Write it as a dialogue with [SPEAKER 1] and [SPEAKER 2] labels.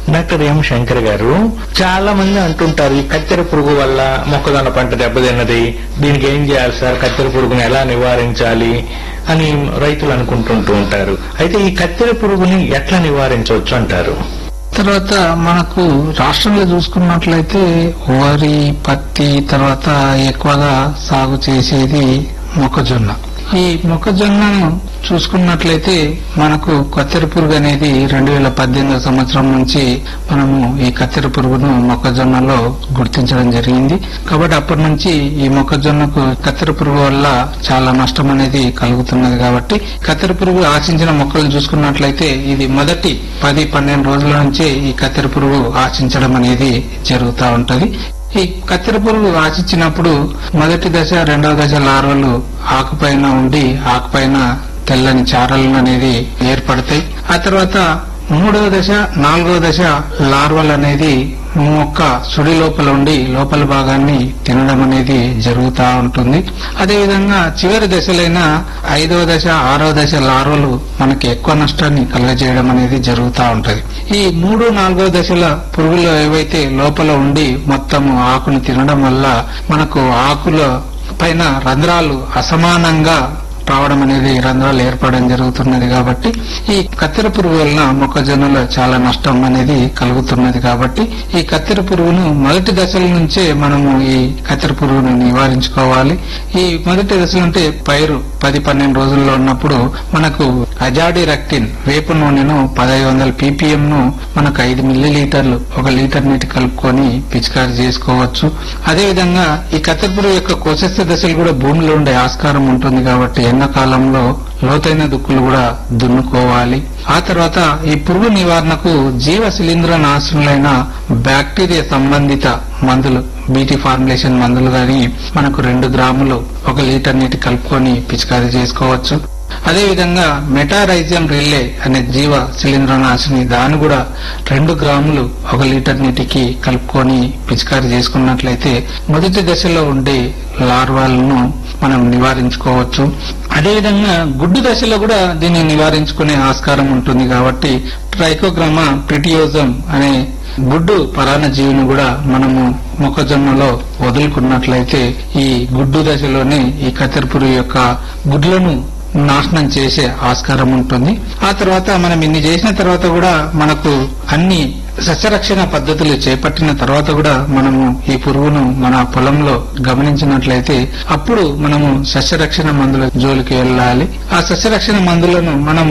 [SPEAKER 1] doctor M Shankar గారు చాలా మంది అంటుంటారు ఈ కత్తెర పురుగు వల్ల మొక్కజొన్న పంట దెబ్బతిన్నది దీనికి ఏం చేయాలి సార్ కత్తెర పురుగుని ఎలా నివారించాలి అని రైతులు అనుకుంటుంటూ ఉంటారు అయితే ఈ కత్తెర పురుగుని ఎట్లా నివారించవచ్చు అంటారు
[SPEAKER 2] తర్వాత మనకు రాష్ట్రంలో చూసుకున్నట్లయితే వరి పత్తి తర్వాత ఎక్కువగా సాగు చేసేది మొక్కజొన్న ఈ మొక్కజొన్నను చూసుకున్నట్లయితే మనకు కత్తెర పురుగు అనేది రెండు వేల పద్దెనిమిదో సంవత్సరం నుంచి మనము ఈ కత్తెర పురుగును మొక్కజొన్నలో గుర్తించడం జరిగింది కాబట్టి అప్పటి నుంచి ఈ మొక్కజొన్నకు కత్తెర పురుగు వల్ల చాలా నష్టం అనేది కలుగుతున్నది కాబట్టి కత్తెర పురుగు ఆశించిన మొక్కలను చూసుకున్నట్లయితే ఇది మొదటి పది పన్నెండు రోజుల నుంచే ఈ కత్తెర పురుగు ఆశించడం అనేది జరుగుతూ ఉంటది ఈ కత్తెర పురుగు ఆశించినప్పుడు మొదటి దశ రెండవ దశ లార్వలు ఆకుపైన ఉండి ఆకుపైన తెల్లని చారలు అనేది ఏర్పడతాయి ఆ తర్వాత మూడవ దశ నాలుగవ దశ లార్వల్ అనేది మొక్క సుడి లోపల ఉండి లోపల భాగాన్ని తినడం అనేది జరుగుతూ ఉంటుంది అదేవిధంగా చివరి దశలైన ఐదవ దశ ఆరవ దశ లార్వలు మనకి ఎక్కువ నష్టాన్ని కలుగజేయడం అనేది జరుగుతూ ఉంటది ఈ మూడు నాలుగో దశల పురుగులు ఏవైతే లోపల ఉండి మొత్తం ఆకుని తినడం వల్ల మనకు ఆకుల పైన రంధ్రాలు అసమానంగా రావడం అనేది రంధ్రాలు ఏర్పడడం జరుగుతున్నది కాబట్టి ఈ కత్తెర పురుగు వలన మొక్కజొన్నలో చాలా నష్టం అనేది కలుగుతున్నది కాబట్టి ఈ కత్తెర పురుగును మొదటి దశల నుంచే మనము ఈ కత్తెర పురుగును నివారించుకోవాలి ఈ మొదటి దశలు అంటే పైరు పది పన్నెండు రోజుల్లో ఉన్నప్పుడు మనకు అజాడి రక్టిన్ వేపు నూనెను పదహైదు వందల పీపీఎం ను మనకు ఐదు మిల్లీ లీటర్లు ఒక లీటర్ నీటి కలుపుకొని పిచికారి చేసుకోవచ్చు అదేవిధంగా ఈ కత్తెర పురుగు యొక్క కోశస్థ దశలు కూడా భూమిలో ఉండే ఆస్కారం ఉంటుంది కాబట్టి ఎండాకాలంలో లోతైన దుక్కులు కూడా దున్నుకోవాలి ఆ తర్వాత ఈ పురుగు నివారణకు జీవ శిలీంద్ర నాశనులైన బ్యాక్టీరియా సంబంధిత మందులు బీటీ ఫార్ములేషన్ మందులు గాని మనకు రెండు గ్రాములు ఒక లీటర్ నీటి కలుపుకొని పిచికారీ చేసుకోవచ్చు అదేవిధంగా మెటారైజం రిల్లే అనే జీవ శిలీంద్రనాశిని దాన్ని కూడా రెండు గ్రాములు ఒక లీటర్ నీటికి కలుపుకొని పిచికారీ చేసుకున్నట్లయితే మొదటి దశలో ఉండే లార్వాలను మనం నివారించుకోవచ్చు అదేవిధంగా గుడ్డు దశలో కూడా దీన్ని నివారించుకునే ఆస్కారం ఉంటుంది కాబట్టి ట్రైకోగ్రామా ప్రిటియోజం అనే గుడ్డు పరాణ జీవిని కూడా మనము మొక్కజొన్నలో వదులుకున్నట్లయితే ఈ గుడ్డు దశలోనే ఈ కత్తెర పురుగు యొక్క గుడ్లను నాశనం చేసే ఆస్కారం ఉంటుంది ఆ తర్వాత మనం ఇన్ని చేసిన తర్వాత కూడా మనకు అన్ని సస్యరక్షణ పద్ధతులు చేపట్టిన తర్వాత కూడా మనము ఈ పురుగును మన పొలంలో గమనించినట్లయితే అప్పుడు మనము సస్యరక్షణ మందుల జోలికి వెళ్ళాలి ఆ సస్యరక్షణ మందులను మనం